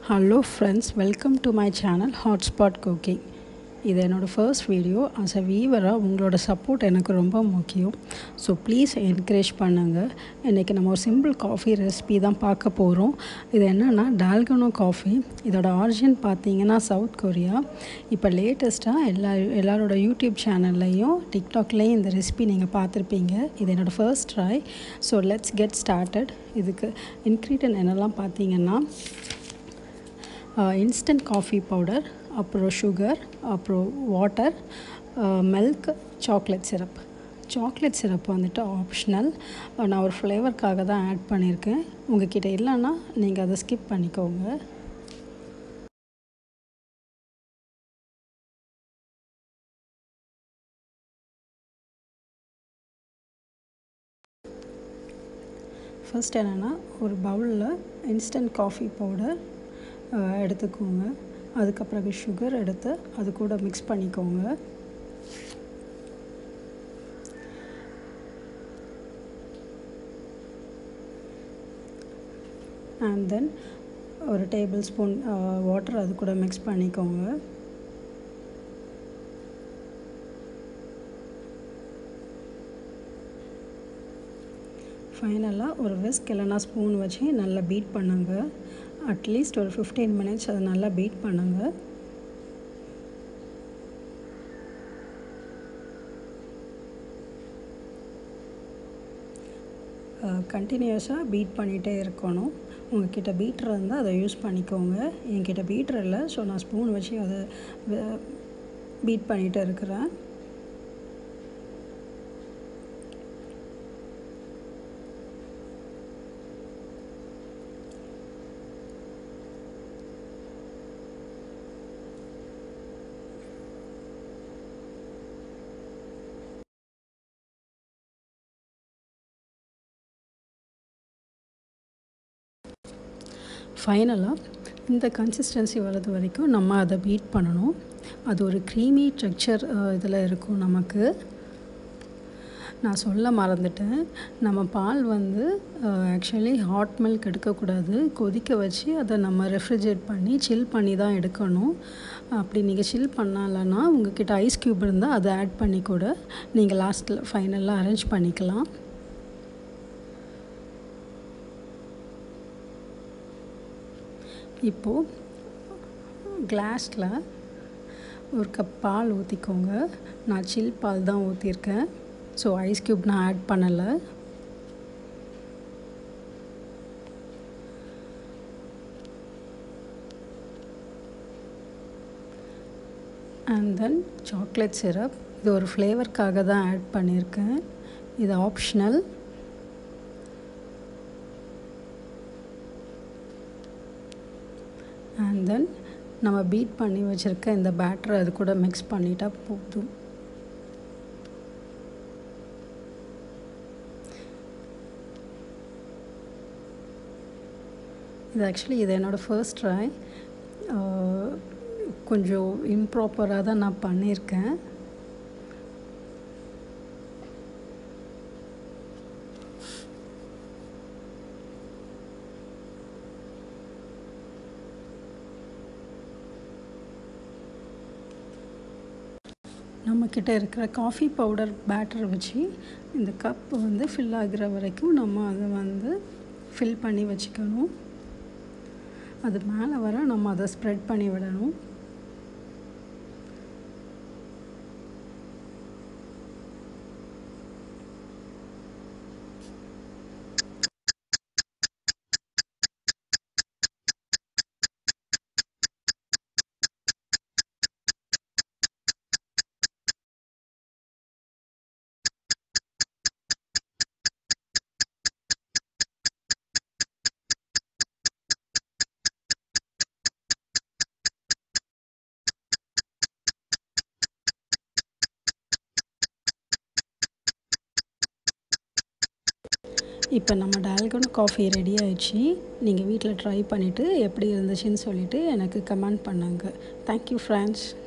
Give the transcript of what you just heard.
hello friends welcome to my channel hotspot cooking இது என்னோடய first video as a வீவராக உங்களோட சப்போர்ட் எனக்கு ரொம்ப முக்கியம் ஸோ ப்ளீஸ் என்கரேஜ் பண்ணுங்கள் இன்றைக்கி நம்ம ஒரு சிம்பிள் காஃபி ரெசிபி தான் பார்க்க போகிறோம் இது என்னென்னா டால்கனோ காஃபி இதோட ஆரிஜின் பார்த்தீங்கன்னா சவுத் கொரியா இப்போ லேட்டஸ்ட்டாக எல்லா எல்லாரோட யூடியூப் சேனல்லையும் டிக்டாக்லேயும் இந்த ரெசிபி நீங்கள் பார்த்துருப்பீங்க இது என்னோடய first try so let's get started இதுக்கு இன்க்ரீடியன்ட் என்னெல்லாம் பார்த்தீங்கன்னா இன்ஸ்டன்ட் காஃபி பவுடர் அப்புறம் சுகர் அப்புறம் water milk chocolate syrup chocolate syrup வந்துட்டு ஆப்ஷனல் நான் ஒரு ஃப்ளேவருக்காக தான் ஆட் பண்ணியிருக்கேன் உங்ககிட்ட இல்லைன்னா நீங்கள் அதை ஸ்கிப் பண்ணிக்கோங்க ஃபர்ஸ்ட் என்னென்னா ஒரு பவுலில் இன்ஸ்டன்ட் காஃபி பவுடர் எடுத்துக்கோங்க அதுக்கப்புறம் சுகர் எடுத்து அது கூட மிக்ஸ் பண்ணிக்கோங்க அண்ட் தென் ஒரு டேபிள் ஸ்பூன் வாட்டர் அது கூட மிக்ஸ் பண்ணிக்கோங்க ஃபைனலாக ஒரு விஸ்க் இல்லைனா ஸ்பூன் வச்சு நல்லா பீட் பண்ணுங்கள் அட்லீஸ்ட் ஒரு ஃபிஃப்டீன் மினிட்ஸ் அதை நல்லா பீட் பண்ணுங்கள் கண்டினியூஸாக பீட் பண்ணிகிட்டே இருக்கணும் உங்ககிட்ட பீட்டர் இருந்தால் அதை யூஸ் பண்ணிக்கோங்க என்கிட்ட பீட்டர் இல்லை ஸோ நான் ஸ்பூன் வச்சு அதை பீட் பண்ணிகிட்டு இருக்கிறேன் ஃபைனலாக இந்த கன்சிஸ்டன்சி வர்றது வரைக்கும் நம்ம அதை பீட் பண்ணணும் அது ஒரு க்ரீமி டெக்ஸ்சர் இதில் இருக்கும் நமக்கு நான் சொல்ல மறந்துட்டேன் நம்ம பால் வந்து ஆக்சுவலி ஹாட் மில்க் எடுக்கக்கூடாது கொதிக்க வச்சு அதை நம்ம ரெஃப்ரிஜரேட் பண்ணி சில் பண்ணி தான் எடுக்கணும் அப்படி நீங்கள் சில் பண்ணலன்னா உங்ககிட்ட ஐஸ் க்யூப் இருந்தால் அதை ஆட் பண்ணி கூட நீங்கள் லாஸ்ட்டில் ஃபைனலாக அரேஞ்ச் பண்ணிக்கலாம் இப்போது கிளாஸில் ஒரு கப் பால் ஊற்றிக்கோங்க நான் சில் பால் தான் ஊற்றிருக்கேன் ஸோ ஐஸ் க்யூப் நான் ஆட் பண்ணலை அண்ட் தென் சாக்லேட் சிரப் இது ஒரு ஃப்ளேவருக்காக தான் ஆட் பண்ணியிருக்கேன் இது ஆப்ஷனல் அண்ட் தென் நம்ம பீட் பண்ணி வச்சுருக்க இந்த பேட்டரை அது கூட மிக்ஸ் பண்ணிட்டா போதும் இது ஆக்சுவலி இது என்னோடய ஃபர்ஸ்ட் ட்ரை கொஞ்சம் இம்ப்ராப்பராக தான் நான் பண்ணியிருக்கேன் நம்மக்கிட்ட இருக்கிற காஃபி பவுடர் பேட்டர் வச்சு இந்த கப் வந்து ஃபில் ஆகிற வரைக்கும் நம்ம அதை வந்து ஃபில் பண்ணி வச்சுக்கணும் அது மேலே வர நம்ம அதை ஸ்ப்ரெட் பண்ணி விடணும் இப்போ நம்ம டால்கன் காஃபி ரெடி ஆயிடுச்சு நீங்கள் வீட்டில் ட்ரை பண்ணிவிட்டு எப்படி இருந்துச்சுன்னு சொல்லிவிட்டு எனக்கு கமெண்ட் பண்ணுங்கள் தேங்க்யூ ஃப்ரெண்ட்ஸ்